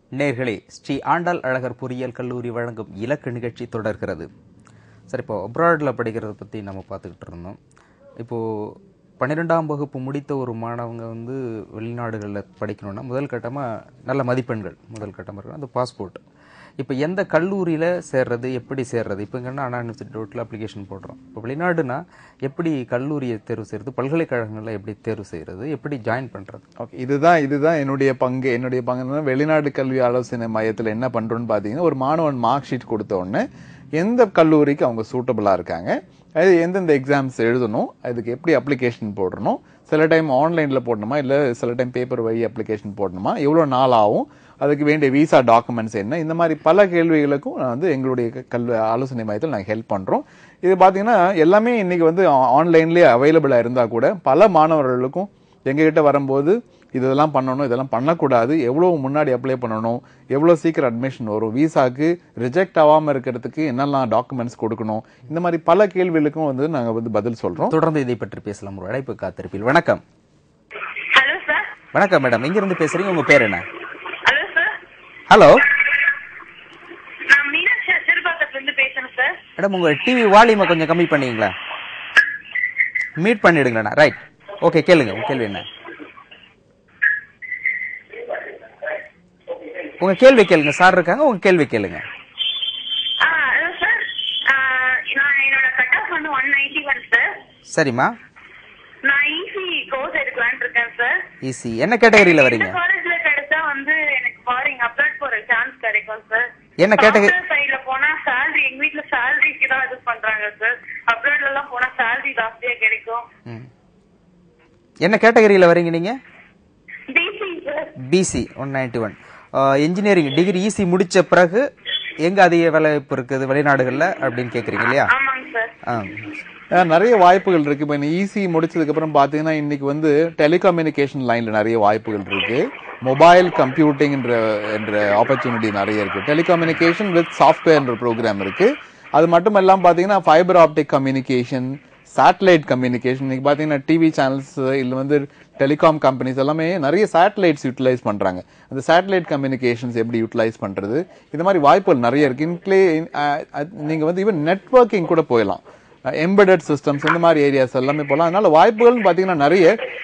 நேர்களே ஸ்ரீ ஆண்டாள் அழகர் பொறியியல் கல்லூரி வழங்கும் இலக்கு நிகழ்ச்சி தொடர்கிறது சரி இப்போ அப்ராடில் படிக்கிறத பற்றி நம்ம பார்த்துக்கிட்டு இருந்தோம் இப்போது பன்னிரெண்டாம் வகுப்பு முடித்த ஒரு மாணவங்க வந்து வெளிநாடுகளில் படிக்கணும்னா முதல் கட்டமாக நல்ல மதிப்பெண்கள் முதல் கட்டமாக இருக்கணும் அந்த பாஸ்போர்ட் இப்போ எந்த கல்லூரியில் சேர்றது எப்படி சேர்றது இப்போ இங்கன்னா அண்ணா இன்ஸ்டிடியூட்டில் அப்ளிகேஷன் போடுறோம் இப்போ வெளிநாடுனா எப்படி கல்லூரியை தேர்வு செய்கிறது பல்கலைக்கழகங்களில் எப்படி தேர்வு செய்கிறது எப்படி ஜாயின் பண்ணுறது ஓகே இதுதான் இதுதான் என்னுடைய பங்கு என்னுடைய பங்கு என்னன்னா, வெளிநாடு கல்வி ஆலோசனை மையத்தில் என்ன பண்றோம்னு பார்த்தீங்கன்னா ஒரு மாணவன் மார்க் ஷீட் கொடுத்த உடனே எந்த கல்லூரிக்கு அவங்க சூட்டபிளா இருக்காங்க அது எந்தெந்த எக்ஸாம்ஸ் எழுதணும் அதுக்கு எப்படி அப்ளிகேஷன் போடணும் சில டைம் ஆன்லைன்ல போடணுமா இல்ல சில டைம் பேப்பர் வழி அப்ளிகேஷன் போடணுமா எவ்வளவு நாள் ஆகும் அதுக்கு வேண்டிய விசா டாக்குமெண்ட்ஸ் என்ன இந்த மாதிரி பல கேள்விகளுக்கும் நான் வந்து எங்களுடைய க- கல்வி ஆலோசனை மையத்தில் நாங்கள் ஹெல்ப் பண்றோம் இது பாத்தீங்கன்னா எல்லாமே இன்னைக்கு வந்து ஆன்லைன்லயே அவைலபிளா இருந்தா கூட பல மாணவர்களுக்கும் எங்ககிட்ட வரும்போது இதெல்லாம் பண்ணணும் இதெல்லாம் பண்ணக்கூடாது எவ்வளவு முன்னாடி அப்ளை பண்ணணும் எவ்வளவு சீக்கிரம் அட்மிஷன் வரும் விசாக்கு ரிஜெக்ட் ஆகாம இருக்கிறதுக்கு என்னெல்லாம் டாக்குமெண்ட்ஸ் கொடுக்கணும் இந்த மாதிரி பல கேள்விகளுக்கும் வந்து நாங்க வந்து பதில் சொல்றோம் தொடர்ந்து இதை பற்றி பேசலாம் ஒரு அழைப்பு காத்திருப்பில் வணக்கம் ஹலோ சார் வணக்கம் மேடம் எங்கிருந்து பேசுறீங்க உங்க பேர் என்ன ஹலோ சார் ஹலோ நான் மீனாட்சி அச்சர்பாக்கத்துல இருந்து பேசுறேன் சார் மேடம் உங்க டிவி வால்யூமை கொஞ்சம் கம்மி பண்ணீங்களா மீட் பண்ணிடுங்களேண்ணா ரைட் ஓகே கேளுங்க உங்க கேள்வி என்ன உங்க கேள்வி கேளுங்க சார் இருக்காங்க உங்க கேள்வி கேளுங்க ஆ ஹலோ சார் நான் என்னோட கட் ஆஃப் வந்து ஒன் நைன்டி ஒன் சார் சரிம்மா நான் ஈஸி கோர்ஸ் எடுக்கலாம்னு இருக்கேன் சார் ஈஸி என்ன கேட்டகரியில வரீங்க காலேஜ்ல கிடைச்சா வந்து எனக்கு ஃபாரின் அப்ளாட் போற சான்ஸ் கிடைக்கும் சார் என்ன category? சைடுல போனா salary எங்க வீட்ல சேலரிக்கு தான் இது பண்றாங்க சார் அப்ராட்ல எல்லாம் போனா salary ஜாஸ்தியா கிடைக்கும் ம். என்ன கேட்டகரியில வரீங்க நீங்க BC sir BC one ninety one engineering degree EC முடிச்ச பிறகு எங்க அதிக வேலைவாய்ப்பு இருக்குது வெளிநாடுகள்ல அப்படின்னு கேக்குறீங்க இல்லையா ஆமாங்க சார் ஆ. அஹ் நிறைய வாய்ப்புகள் இருக்கு இப்போ ஈஸி முடிச்சதுக்கு அப்புறம் பாத்தீங்கன்னா இன்னைக்கு வந்து டெலிகம்யூனிகேஷன் லைன்ல நிறைய வாய்ப்புகள் இருக்கு மொபைல் கம்ப்யூட்டிங் என்ற என்ற ஆப்பர்ச்சுனிட்டி நிறைய இருக்கு டெலிகம்யூனிகேஷன் வித் சாஃப்ட்வேர் என்ற ப்ரோக்ராம் இருக்கு அது மட்டும் இல்லாம பாத்தீங்கன்னா fibre optic communication satellite communication இன்னைக்கு பாத்தீங்கன்னா டிவி சேனல்ஸ் இல்ல வந்து டெலிகாம் கம்பெனிஸ் எல்லாமே நிறைய சேட்டலைட்ஸ் யூட்டிலைஸ் பண்றாங்க அந்த சேட்டலைட் கம்யூனிகேஷன்ஸ் எப்படி யூட்டிலைஸ் பண்றது இந்த மாதிரி வாய்ப்புகள் நிறைய இருக்கு இன்க்ளே நீங்க வந்து ஈவன் நெட்வொர்க்கிங் கூட போயிடலாம் எம்பெடட் சிஸ்டம்ஸ் இந்த மாதிரி ஏரியாஸ் எல்லாமே போகலாம் அதனால வாய்ப்புகள்னு பார்த்தீங்கன்னா நிறைய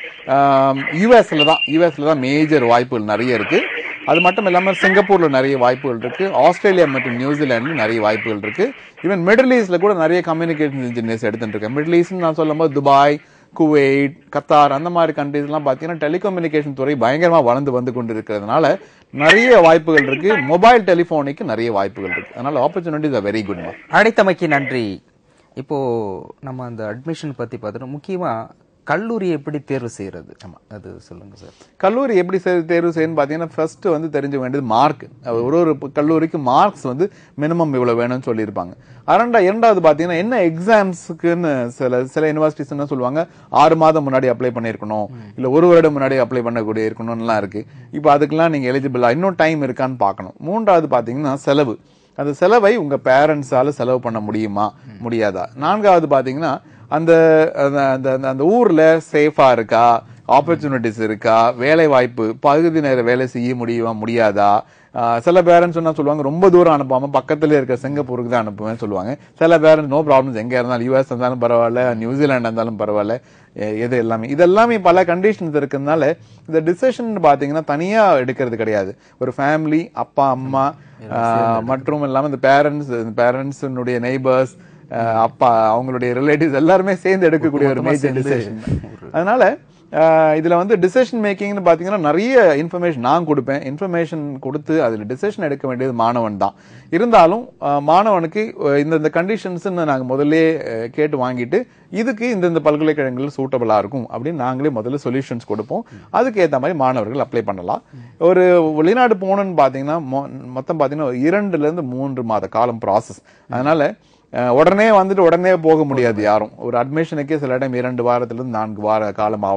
யூஎஸ்ல தான் யூஎஸ்ல தான் மேஜர் வாய்ப்புகள் நிறைய இருக்கு அது மட்டும் இல்லாமல் சிங்கப்பூர்ல நிறைய வாய்ப்புகள் இருக்கு ஆஸ்திரேலியா மற்றும் நியூசிலாந்துல நிறைய வாய்ப்புகள் இருக்கு ஈவன் மிடில் ஈஸ்ட்ல கூட நிறைய கம்யூனிகேஷன் இன்ஜினியர்ஸ் எடுத்துட்டு இருக்கேன் மிடில் ஈஸ்ட் நான் சொல்லும்போது துபாய் குவைட் கத்தார் அந்த மாதிரி கண்ட்ரீஸ் எல்லாம் பார்த்தீங்கன்னா டெலிகம்யூனிகேஷன் துறை பயங்கரமா வளர்ந்து வந்து கொண்டு இருக்கிறதுனால நிறைய வாய்ப்புகள் இருக்கு மொபைல் டெலிஃபோனுக்கு நிறைய வாய்ப்புகள் இருக்கு அதனால ஆப்பர்ச்சுனிட்டிஸ் ஆர் வெரி குட் அழைத்தமைக்கு நன்றி இப்போ நம்ம அந்த அட்மிஷன் பத்தி பார்த்துட்டோம் முக்கியமா கல்லூரி எப்படி தேர்வு செய்யறது ஆமா அது சொல்லுங்க சார் கல்லூரி எப்படி சே- தேர்வு செய்யணும் பார்த்தீங்கன்னா ஃபர்ஸ்ட் வந்து தெரிஞ்ச வேண்டியது மார்க் ஒரு ஒரு ப- கல்லூரிக்கு மார்க்ஸ் வந்து மினிமம் இவ்வளவு வேணும்னு சொல்லியிருப்பாங்க அரண்டா இரண்டாவது பார்த்தீங்கன்னா என்ன எக்ஸாம்ஸுக்குன்னு சில சில யூனிவர்சிட்டிஸ் என்ன சொல்லுவாங்க ஆறு மாதம் முன்னாடி அப்ளை பண்ணியிருக்கணும் இல்ல ஒரு வருடம் முன்னாடி அப்ளை பண்ணக்கூடிய இருக்கணும்லாம் இருக்கு இப்போ அதுக்கெல்லாம் நீங்க எலிஜிபிளா இன்னும் டைம் இருக்கான்னு பார்க்கணும் மூன்றாவது பார்த்தீங்கன்னா செலவு அந்த செலவை உங்க பேரண்ட்ஸால செலவு பண்ண முடியுமா முடியாதா நான்காவது பாத்தீங்கன்னா அந்த அந்த- அந்த அந்த- அந்த ஊர்ல சேஃபா இருக்கா ஆப்பர்ச்சுனிட்டிஸ் இருக்கா வேலை வாய்ப்பு பகுதி நேர வேலை செய்ய முடியுமா முடியாதா ஆஹ் சில பேரண்ட்ஸ் என்ன சொல்லுவாங்க ரொம்ப தூரம் அனுப்பாம பக்கத்துல இருக்க சிங்கப்பூருக்கு தான் அனுப்புவேன் சொல்லுவாங்க சில பேரண்ட்ஸ் நோ ப்ராப்ளம்ஸ் எங்க இருந்தாலும் யூஎஸ் இருந்தாலும் பரவாயில்ல நியூசிலாந்து இருந்தாலும் பரவாயில்ல எ- எது எல்லாமே இதெல்லாமே பல கண்டிஷன்ஸ் இருக்கிறதுனால இந்த டிசிஷன் பாத்தீங்கன்னா தனியா எடுக்கிறது கிடையாது ஒரு ஃபேமிலி அப்பா அம்மா ஆஹ் மற்றும் இல்லாம இந்த பேரண்ட்ஸ் பேரண்ட்ஸினுடைய நெய்பர்ஸ் அப்பா அவங்களுடைய ரிலேட்டிவ்ஸ் எல்லாருமே சேர்ந்து எடுக்கக்கூடிய ஒரு மேஜர் டிசிஷன் அதனால ஆஹ் இதுல வந்து டிசிஷன் மேக்கிங்னு பாத்தீங்கன்னா நிறைய இன்ஃபர்மேஷன் நான் கொடுப்பேன் இன்ஃபர்மேஷன் கொடுத்து அதுல டிசிஷன் எடுக்க வேண்டியது மாணவன் தான் இருந்தாலும் ஆஹ் மாணவனுக்கு அஹ் இந்தந்த கண்டிஷன்ஸ் நாங்க முதல்ல கேட்டு வாங்கிட்டு இதுக்கு இந்தந்த பல்கலைக்கழகங்கள் சூட்டபிளா இருக்கும் அப்படின்னு நாங்களே முதல்ல சொல்யூஷன்ஸ் கொடுப்போம் அதுக்கு ஏத்த மாதிரி மாணவர்கள் அப்ளை பண்ணலாம் ஒரு வெளிநாடு போகணும்னு பாத்தீங்கன்னா மொ- மொத்தம் பாத்தீங்கன்னா ஒரு இரண்டுல இருந்து மூன்று மாத காலம் ப்ராசஸ் அதனால அஹ் உடனே வந்துட்டு உடனே போக முடியாது யாரும் ஒரு அட்மிஷனுக்கே சில டைம் இரண்டு வாரத்துல இருந்து நான்கு வார காலம் ஆகலாம்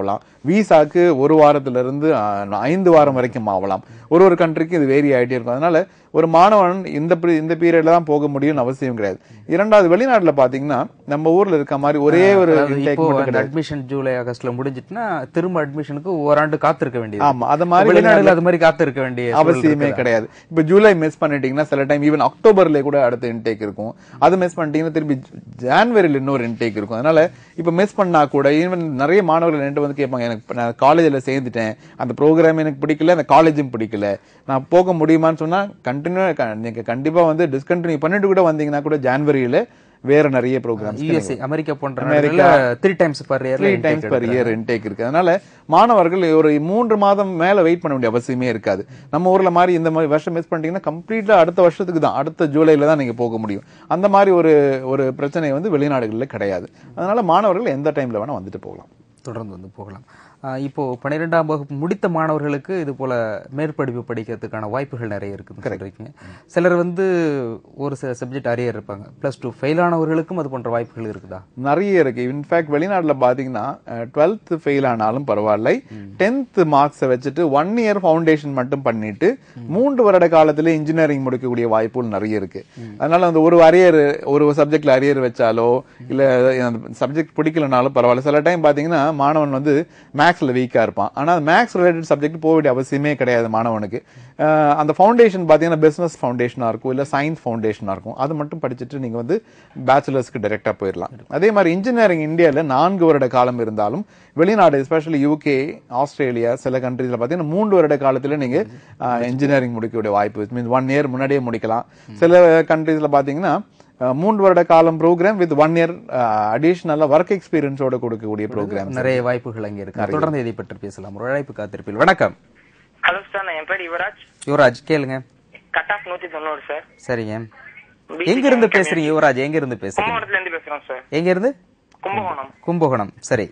விசாக்கு ஒரு வாரத்துல இருந்து அஹ், ஐந்து வாரம் வரைக்கும் ஆகலாம் ஒரு ஒரு கண்ட்ரிக்கு இது வேரி ஆயிட்டே இருக்கும் அதனால ஒரு மாணவன் இந்த பீ- இந்த பீரியட்ல தான் போக முடியும்னு அவசியம் கிடையாது இரண்டாவது வெளிநாட்டுல பாத்தீங்கன்னா நம்ம ஊர்ல இருக்க மாதிரி ஒரே ஒரு அதாவது intake இப்போ மட்டும் அந்த கிடையாது அட்மிஷன் ஜூலை ஆகஸ்ட்ல முடிஞ்சிட்டுனா திரும்ப அட்மிஷனுக்கு ஓராண்டு காத்திருக்க வேண்டியது ஆமா அது மாதிரி வெளிநாடுல அது மாதிரி காத்திருக்க வேண்டிய சூழல் அவசியமே இருக்குதா? கிடையாது இப்ப ஜூலை மிஸ் பண்ணிட்டீங்கன்னா சில டைம் ஈவன் அக்டோபர்ல கூட அடுத்த இன்டேக் இருக்கும் அது மிஸ் பண்ணிட்டீங்கன்னா திருப்பி ஜான்வரியில் இன்னொரு இன்டேக் இருக்கும் அதனால இப்ப மிஸ் பண்ணா கூட ஈவன் நிறைய மாணவர்கள் என்கிட்ட வந்து கேட்பாங்க எனக்கு இப்ப நான் காலேஜ்ல சேர்ந்துட்டேன் அந்த ப்ரோக்ராம் எனக்கு பிடிக்கல அந்த காலேஜும் பிடிக்கல நான் போக முடியுமான்னு சொன்னா கண்டினியூ நீங்க கண்டிப்பா வந்து டிஸ்கண்டினியூ பண்ணிட்டு கூட வந்தீங்கன்னா கூட ஜான்வரியில வேற நிறைய ப்ரோக்ராம்ஸ் USA அமெரிக்கா போன்ற நாடுகள்ல three times per year three times per year intake இருக்கு அதனால மாணவர்கள் ஒரு மூன்று மாதம் மேல வெயிட் பண்ண வேண்டிய அவசியமே இருக்காது நம்ம ஊர்ல மாதிரி இந்த மாதிரி வருஷம் மிஸ் பண்ணிட்டீங்கன்னா கம்ப்ளீட்டா அடுத்த வருஷத்துக்கு தான் அடுத்த ஜூலைல தான் நீங்க போக முடியும் அந்த மாதிரி ஒரு ஒரு பிரச்சனை வந்து வெளிநாடுகளில் கிடையாது அதனால மாணவர்கள் எந்த டைம்ல வேணா வந்துட்டு போகலாம் தொடர்ந்து வந்து போகலாம் ஆஹ் இப்போ பன்னிரெண்டாம் வகுப்பு முடித்த மாணவர்களுக்கு இது போல மேற்படிப்பு படிக்கிறதுக்கான வாய்ப்புகள் நிறைய இருக்குன்னு சொல்றீங்க சிலர் வந்து ஒரு சில சப்ஜெக்ட் அரியர் இருப்பாங்க பிளஸ் டூ ஃபெயில் ஆனவர்களுக்கும் அது போன்ற வாய்ப்புகள் இருக்குதா நிறைய இருக்கு இன்ஃபேக்ட் வெளிநாட்டுல பாத்தீங்கன்னா டுவெல்த் ஃபெயில் ஆனாலும் பரவாயில்லை டென்த் மார்க்ஸை வச்சுட்டு ஒன் இயர் ஃபவுண்டேஷன் மட்டும் பண்ணிட்டு மூன்று வருட காலத்துல இன்ஜினியரிங் முடிக்கக்கூடிய வாய்ப்புகள் நிறைய இருக்கு அதனால அந்த ஒரு அரியர் ஒரு சப்ஜெக்ட்ல அரியர் வச்சாலோ இல்ல அந்த சப்ஜெக்ட் பிடிக்கலனாலும் பரவாயில்ல சில டைம் பாத்தீங்கன்னா மாணவன் வந்து மேக்ஸ்ல வீக்கா இருப்பான் ஆனா மேக்ஸ் ரிலேட்டட் சப்ஜெக்ட் போக வேண்டிய அவசியமே கிடையாது மாணவனுக்கு அஹ் அந்த ஃபவுண்டேஷன் பாத்தீங்கன்னா பிசினஸ் ஃபவுண்டேஷனா இருக்கும் இல்ல சயின்ஸ் ஃபவுண்டேஷனா இருக்கும் அது மட்டும் படிச்சுட்டு நீங்க வந்து பேச்சுலர்ஸ்க்கு டைரக்டா போயிடலாம் அதே மாதிரி இன்ஜினியரிங் இந்தியால நான்கு வருட காலம் இருந்தாலும் வெளிநாடு எஸ்பெஷலி யூகே ஆஸ்திரேலியா சில கண்ட்ரீஸ்ல பாத்தீங்கன்னா மூன்று வருட காலத்துல நீங்க இன்ஜினியரிங் முடிக்கக்கூடிய வாய்ப்பு மீன்ஸ் ஒன் இயர் முன்னாடியே முடிக்கலாம் சில கண்ட்ரீஸ்ல பாத்தீங்கன்னா அஹ், மூன்று வருட காலம் ப்ரோக்ராம் வித் ஒன் இயர் அடிஷனலா ஒர்க் எக்ஸ்பீரியன்ஸோட கொடுக்கக்கூடிய ப்ரோக்ராம் நிறைய வாய்ப்புகள் அங்கே இருக்கு தொடர்ந்து இதை பற்றி பேசலாம் ஒரு அழைப்பு காத்திருப்பீர்கள் வணக்கம் ஹலோ சார் நான் என் பேர் யுவராஜ் யுவராஜ் கேளுங்க கட் ஆஃப் நூத்தி தொண்ணூறு சார் சரிங்க எங்க இருந்து பேசுறீங்க யுவராஜ் எங்க இருந்து பேசுறீங்க கும்பகோணத்துல இருந்து பேசுறோம் சார் எங்க இருந்து கும்பகோணம் கும்பகோணம் சரி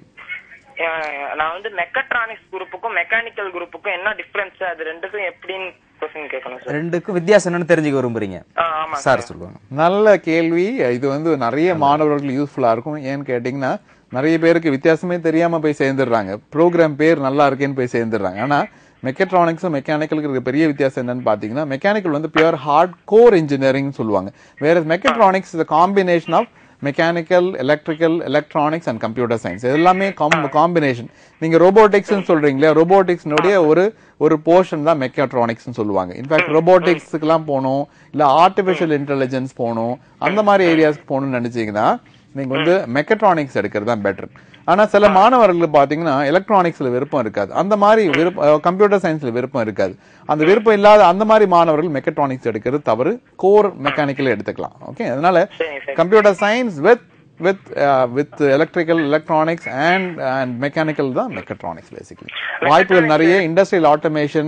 அஹ் நான் வந்து மெக்கட்ரானிக்ஸ் குரூப்புக்கும் மெக்கானிக்கல் குரூப்புக்கும் என்ன டிஃபரன்ஸ் அது ரெண்டுக்கும் எப்படின்னு கொஸ்டின் கேட்கணும் சார் ரெண்டுக்கும் வித்தியாசம் என்னன்னு தெரிஞ்சுக்க விரும்புறீங்க ஆ, ஆமா சார் சொல்லுவாங்க நல்ல கேள்வி இது வந்து நிறைய மாணவர்களுக்கு யூஸ்ஃபுல்லா இருக்கும் ஏன்னு கேட்டீங்கன்னா நிறைய பேருக்கு வித்தியாசமே தெரியாம போய் சேர்ந்துடுறாங்க ப்ரோக்ராம் பேர் நல்லா இருக்கேன்னு போய் சேர்ந்துடுறாங்க ஆனா மெக்கட்ரானிக்ஸும் மெக்கானிக்கலுக்கு இருக்க பெரிய வித்தியாசம் என்னன்னு பாத்தீங்கன்னா மெக்கானிக்கல் வந்து பியூர் ஹார்ட் கோர் இன்ஜினியரிங் சொல்லுவாங்க வேற mechatronics is combination of mechanical electrical electronics and computer science எல்லாமே காம்பினேஷன் நீங்க ரோபோட்டிக்ஸ் சொல்றீங்களே ரோபோட்டிக்ஸ்னுடைய ஒரு ஒரு போர்ஷன் தான் மெக்காட்ரானிக்ஸ் சொல்லுவாங்க இன்ஃபேக்ட் ரோபோட்டிக்ஸ்க்குலாம் போகணும் இல்ல ஆர்டிபிஷியல் இன்டெலிஜென்ஸ் போகணும் அந்த மாதிரி ஏரியாஸ்க்கு போகணும்னு நினைச்சீங்கன்னா நீங்க வந்து மெக்கட்ரானிக்ஸ் எடுக்கிறது தான் பெட்டர் ஆனா சில மாணவர்களுக்கு பாத்தீங்கன்னா எலக்ட்ரானிக்ஸ்ல விருப்பம் இருக்காது அந்த மாதிரி விருப்பம் கம்ப்யூட்டர் சயின்ஸ்ல விருப்பம் இருக்காது அந்த விருப்பம் இல்லாத அந்த மாதிரி மாணவர்கள் மெக்கட்ரானிக்ஸ் எடுக்கிறது தவறு கோர் மெக்கானிக்கல் எடுத்துக்கலாம் ஓகே அதனால சரி, சரி. Computer science with with with electrical electronics and and mechanical தான் மெக்கட்ரானிக்ஸ் பேசிக்கலி வாய்ப்புகள் நிறைய இண்டஸ்ட்ரியல் ஆட்டோமேஷன்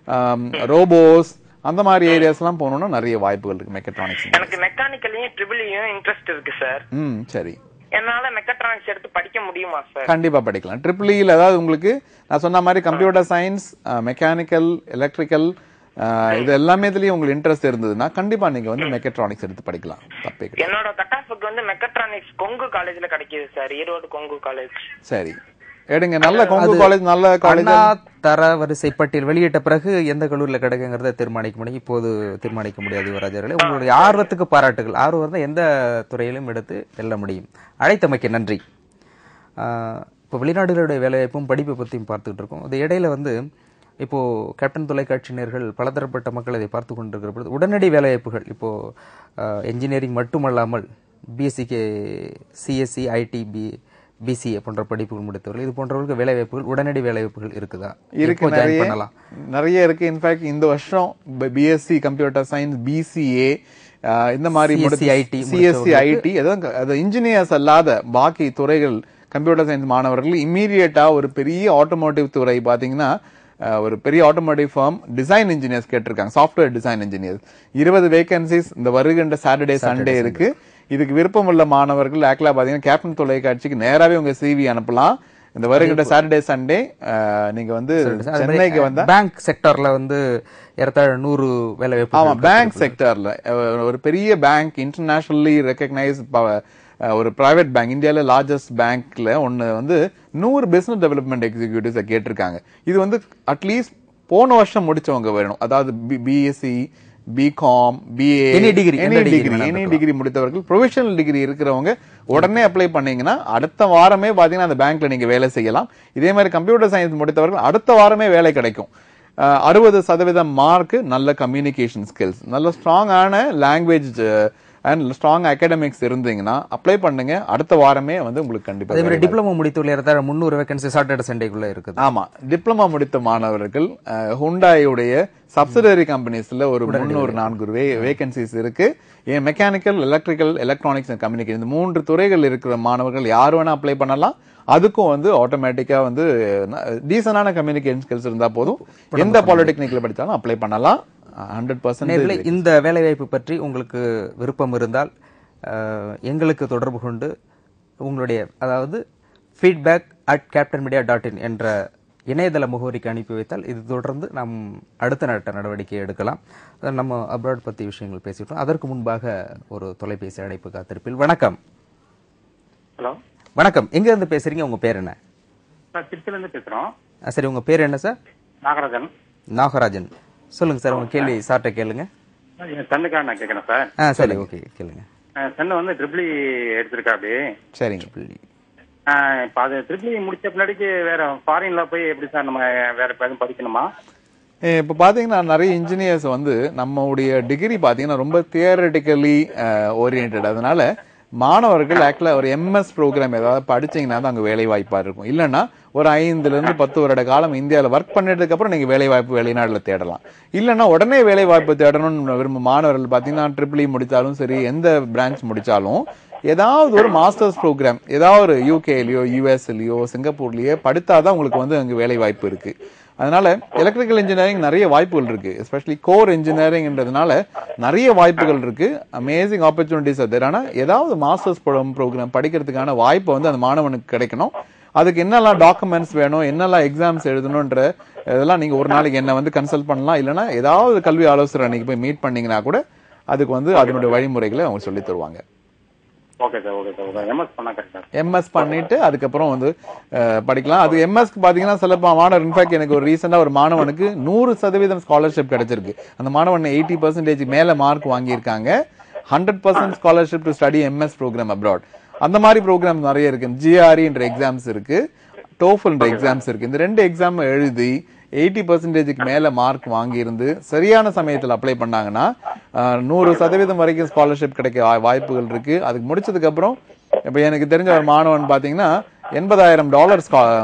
ரோபோஸ் அந்த மாதிரி ஏரியாஸ்லாம் போகணும்னா நிறைய வாய்ப்புகள் இருக்கு மெக்கட்ரானிக்ஸ் எனக்கு மெக்கானிக்கலையும் ட்ரிபிளையும் இன்ட்ரெஸ்ட் இருக்கு சார் ம் சரி என்னால மெக்கட்ரானிக்ஸ் எடுத்து படிக்க முடியுமா சார் கண்டிப்பா படிக்கலாம் ட்ரிபிள் இல அதாவது உங்களுக்கு நான் சொன்ன மாதிரி கம்ப்யூட்டர் சயின்ஸ் மெக்கானிக்கல் எலக்ட்ரிக்கல் இது எல்லாமே இதுலயும் உங்களுக்கு இன்ட்ரெஸ்ட் இருந்ததுன்னா கண்டிப்பா நீங்க வந்து மெக்கட்ரானிக்ஸ் எடுத்து படிக்கலாம் தப்பே கிடையாது என்னோட கட் ஆஃபுக்கு வந்து மெக்கட்ரானிக்ஸ் கொங்கு காலேஜ்ல கிடைக்குது சார் ஈரோடு கொங்கு காலேஜ் சரி எடுங்க நல்ல கொங்கு காலேஜ் நல்ல காலேஜ் அண்ணா தர வரிசை பட்டியல் வெளியிட்ட பிறகு எந்த கல்லூரியில கிடைக்குங்கிறத தீர்மானிக்க முடியும் இப்போது தீர்மானிக்க முடியாது யுவராஜர்களே உங்களுடைய ஆர்வத்துக்கு பாராட்டுகள் ஆர்வம் இருந்தால் எந்த துறையிலும் எடுத்து வெல்ல முடியும் அழைத்தமைக்கு நன்றி ஆஹ் இப்போ வெளிநாடுகளுடைய வேலைவாய்ப்பும் படிப்பை பற்றியும் பார்த்துக்கிட்டு இருக்கோம் அது இடையில வந்து இப்போ கேப்டன் தொலைக்காட்சியினர்கள் பலதரப்பட்ட மக்கள் இதை பார்த்து கொண்டிருக்கிற பொழுது உடனடி வேலைவாய்ப்புகள் இப்போ என்ஜினியரிங் மட்டுமல்லாமல் பிஎஸ்சிக்கு சிஎஸ்சி ஐடி பி பிசிஏ போன்ற படிப்புகள் முடித்தவர்கள் இது போன்றவர்களுக்கு வேலைவாய்ப்புகள் உடனடி வேலைவாய்ப்புகள் இருக்குதா இருக்கு எப்போ join நிறைய பண்ணலாம் நிறைய இருக்கு இன்ஃபேக்ட் இந்த வருஷம் பிஎஸ்சி கம்ப்யூட்டர் சயின்ஸ் பிசிஏ இந்த மாதிரி CSC IT சிஎஸ்சி ஐடி அது இன்ஜினியர்ஸ் அல்லாத பாக்கி துறைகள் கம்ப்யூட்டர் சயின்ஸ் மாணவர்கள் இம்மீடியட்டா ஒரு பெரிய ஆட்டோமோட்டிவ் துறை பாத்தீங்கன்னா அஹ், ஒரு பெரிய ஆட்டோமோட்டிவ் ஃபார்ம் டிசைன் இன்ஜினியர்ஸ் கேட்டிருக்காங்க சாஃப்ட்வேர் டிசைன் இன்ஜினியர்ஸ் இருபது வேகன்சிஸ் இந்த வருகின்ற சாட்டர்டே சண்டே இருக்கு இதுக்கு விருப்பம் உள்ள மாணவர்கள் ஆக்சுவலா பாத்தீங்கன்னா கேப்டன் தொலைக்காட்சிக்கு நேராவே உங்க சிவி அனுப்பலாம் இந்த வருகின்ற சாட்டர்டே சண்டே நீங்க வந்து சென்னைக்கு வந்தா பேங்க் செக்டார்ல வந்து ஏறத்தாழ நூறு வேலைவாய்ப்பு ஆமா பேங்க் செக்டர்ல ஒரு பெரிய பேங்க் இன்டர்நேஷனலி ரெக்கக்னைஸ் அஹ், ஒரு பிரைவேட் பேங்க் இந்தியாவில் லார்ஜஸ்ட் பேங்க்ல ஒன்று வந்து நூறு பிசினஸ் டெவலப்மெண்ட் எக்ஸிக்யூட்டிவ்ஸை கேட்டிருக்காங்க இது வந்து அட்லீஸ்ட் போன வருஷம் முடிச்சவங்க வேணும் அதாவது BSc BCom BA Any degree, எந்த எனி degree டிகிரி வேணாலும் எனி டிகிரி முடித்தவர்கள் ப்ரொஃபஷனல் டிகிரி இருக்கிறவங்க உடனே அப்ளை பண்ணீங்கன்னா அடுத்த வாரமே பாத்தீங்கன்னா அந்த பேங்க்ல நீங்க வேலை செய்யலாம் இதே மாதிரி கம்ப்யூட்டர் சயின்ஸ் முடித்தவர்கள் அடுத்த வாரமே வேலை கிடைக்கும் அறுபது சதவீதம் மார்க் நல்ல கம்யூனிகேஷன் ஸ்கில்ஸ் நல்ல ஸ்ட்ராங்கான லாங்குவேஜ் அண்ட் ஸ்ட்ராங் அகாடமிக்ஸ் இருந்தீங்கன்னா அப்ளை பண்ணுங்க அடுத்த வாரமே வந்து உங்களுக்கு கண்டிப்பா அதே மாதிரி வேலை டிப்ளமோ முடித்துள்ள ஏறத்தாழ முந்நூறு வேகன்சி சாட்டர்டே சண்டேக்குள்ள இருக்குது ஆமா டிப்ளமா முடித்த மாணவர்கள் ஹுண்டாயுடைய சப்சிடரி கம்பெனிஸ்ல ஒரு முன்னூறு நான்கு வேகன்சிஸ் இருக்கு ஏன் mechanical electrical electronics and communication இந்த மூன்று துறைகள் இருக்கிற மாணவர்கள் யார் வேணா அப்ளை பண்ணலாம் அதுக்கும் வந்து ஆட்டோமேட்டிக்கா வந்து டீசனான கம்யூனிகேஷன் ஸ்கில்ஸ் இருந்தா போதும் எந்த பாலிடெக்னிக்ல படிச்சாலும் அப்ளை பண்ணலாம் ஹண்ட்ரட் நேர்களே பர்சன்ட் இந்த வேலைவாய்ப்பு பற்றி உங்களுக்கு விருப்பம் இருந்தால் அஹ், எங்களுக்கு தொடர்பு கொண்டு உங்களுடைய அதாவது feedback at captain media dot in என்ற இணையதள முகவரிக்கு அனுப்பி வைத்தால் இது தொடர்ந்து நாம் அடுத்த நட்ட நடவடிக்கை எடுக்கலாம் அஹ், நம்ம அப்ராட் பற்றி விஷயங்கள் பேசிட்டோம் அதற்கு முன்பாக ஒரு தொலைபேசி அழைப்பு காத்திருப்பில் வணக்கம் ஹலோ வணக்கம் எங்க இருந்து பேசுறீங்க உங்க பேர் என்ன சார் திருச்சில இருந்து பேசுறோம் அஹ், சரி உங்க பேர் என்ன சார் நாகராஜன் நாகராஜன் சொல்லுங்க சார் உங்க கேள்வி சார்ட்ட கேளுங்க என் சன்னுக்காக நான் கேட்கறேன் சார் ஆ சரி ஓகே கேளுங்க என் சன்னு வந்து ட்ரிபிளி எடுத்திருக்கா அப்படி சரிங்க இப்ப அது ட்ரிபிளி முடிச்ச பின்னாடிக்கு வேற ஃபாரின்ல போய் எப்படி சார் நம்ம வேற இப்ப எதுவும் படிக்கணுமா ஏ, இப்ப பாத்தீங்கன்னா நிறைய இன்ஜினியர்ஸ் வந்து நம்மளுடைய டிகிரி பாத்தீங்கன்னா ரொம்ப தியரட்டிக்கலி ஓரியன்ட் அதனால மாணவர்கள் ஆக்சுவலா ஒரு எம்எஸ் ப்ரோக்ராம் ஏதாவது படிச்சீங்கன்னா தான் அங்க வேலை வாய்ப்பா இருக்கும் இல்லைன்னா ஒரு ஐந்துல இருந்து பத்து வருட காலம் இந்தியாவில் ஒர்க் பண்ணதுக்கு அப்புறம் நீங்க வேலை வாய்ப்பு வெளிநாட்டுல தேடலாம் இல்லைன்னா உடனே வேலை வாய்ப்பு தேடணும்னு விரும்பும் மாணவர்கள் பாத்தீங்கன்னா ட்ரிபிள் முடிச்சாலும் சரி எந்த பிரான்ச் முடிச்சாலும் ஏதாவது ஒரு மாஸ்டர்ஸ் ப்ரோக்ராம் ஏதாவது ஒரு யூகேலயோ யூஎஸ்லயோ சிங்கப்பூர்லயோ படித்தாதான் உங்களுக்கு வந்து அங்க வேலை வாய்ப்பு இருக்கு அதனால எலக்ட்ரிக்கல் இன்ஜினியரிங் நிறைய வாய்ப்புகள் இருக்கு எஸ்பெஷலி கோர் இன்ஜினியரிங்ன்றதுனால நிறைய வாய்ப்புகள் இருக்கு அமேசிங் ஆப்பர்ச்சுனிட்டிஸ் அது ஆனா ஏதாவது மாஸ்டர்ஸ் ப்ரோக்ராம் படிக்கிறதுக்கான வாய்ப்பு வந்து அந்த மாணவனுக்கு கிடைக்கணும் அதுக்கு என்னெல்லாம் டாக்குமெண்ட்ஸ் வேணும் என்னெல்லாம் எக்ஸாம்ஸ் எழுதணுன்ற இதெல்லாம் நீங்க ஒரு நாளைக்கு என்ன வந்து கன்சல்ட் பண்ணலாம் இல்லைன்னா ஏதாவது கல்வி ஆலோசனை அன்னைக்கு போய் மீட் பண்ணீங்கன்னா கூட அதுக்கு வந்து அதனுடைய வழிமுறைகளை அவங்க சொல்லி தருவாங்க okay sir okay sir okay MS பண்ணா கரெக்டா எம்எஸ் பண்ணிட்டு அதுக்கப்புறம் வந்து அஹ், படிக்கலாம் அது எம்எஸ்க்கு பாத்தீங்கன்னா சில பா- மாணவர் இன்ஃபேக்ட் எனக்கு ஒரு ரீசெண்டா ஒரு மாணவனுக்கு நூறு சதவீதம் ஸ்காலர்ஷிப் கிடைச்சிருக்கு அந்த மாணவன் எயிட்டி பர்சன்டேஜ் மேல மார்க் வாங்கியிருக்காங்க hundred percent scholarship to study MS programme abroad அந்த மாதிரி ப்ரோக்ராம் நிறைய இருக்கு ஜிஆர்இ என்ற எக்ஸாம்ஸ் இருக்கு டோஃபல் என்ற எக்ஸாம்ஸ் இருக்கு இந்த ரெண்டு எக்ஸாம் எழுதி எயிட்டி பர்சன்டேஜுக்கு மேல மார்க் வாங்கியிருந்து சரியான சமயத்தில் அப்ளை பண்ணாங்கன்னா அஹ், நூறு சதவீதம் வரைக்கும் ஸ்காலர்ஷிப் கிடைக்க வா- வாய்ப்புகள் இருக்கு அதுக்கு முடிச்சதுக்கு அப்புறம் இப்ப எனக்கு தெரிஞ்ச ஒரு மாணவன் பாத்தீங்கன்னா எண்பதாயிரம் டாலர்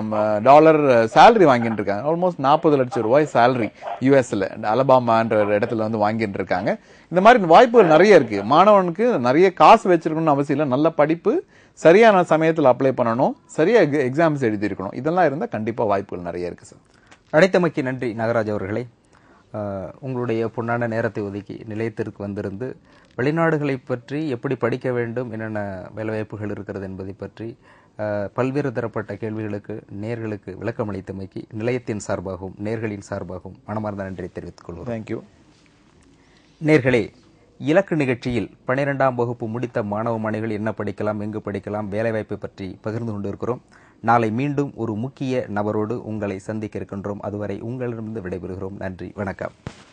டாலர் சேலரி வாங்கிட்டு இருக்காங்க ஆல்மோஸ்ட் நாற்பது லட்சம் ரூபாய் சேலரி யூஎஸ்ல அலபாமான்ற ஒரு இடத்துல வந்து வாங்கிட்டு இருக்காங்க இந்த மாதிரி வாய்ப்புகள் நிறைய இருக்கு மாணவனுக்கு நிறைய காசு வச்சிருக்கணும்னு அவசியம் இல்லை நல்ல படிப்பு சரியான சமயத்தில் அப்ளை பண்ணணும் சரியா எக்ஸாம்ஸ் எழுதியிருக்கணும் இதெல்லாம் இருந்தால் கண்டிப்பா வாய்ப்புகள் நிறைய இருக்கு சார் அழைத்தமைக்கு நன்றி நாகராஜ் அவர்களே அஹ், உங்களுடைய பொன்னான நேரத்தை ஒதுக்கி நிலையத்திற்கு வந்திருந்து வெளிநாடுகளை பற்றி எப்படி படிக்க வேண்டும் என்னென்ன வேலைவாய்ப்புகள் இருக்கிறது என்பதை பற்றி அஹ், பல்வேறு தரப்பட்ட கேள்விகளுக்கு நேர்களுக்கு விளக்கமளித்தமைக்கு நிலையத்தின் சார்பாகவும் நேர்களின் சார்பாகவும் மனமார்ந்த நன்றி தெரிவித்துக் கொள்கிறோம் தேங்க்யூ நேர்களே இலக்கு நிகழ்ச்சியில் பன்னிரெண்டாம் வகுப்பு முடித்த மாணவ மாணவிகள் என்ன படிக்கலாம் எங்கு படிக்கலாம் வேலைவாய்ப்பை பற்றி பகிர்ந்து கொண்டிருக்கிறோம் நாளை மீண்டும் ஒரு முக்கிய நபரோடு உங்களை சந்திக்க இருக்கின்றோம் அதுவரை உங்களிடமிருந்து விடைபெறுகிறோம் நன்றி வணக்கம்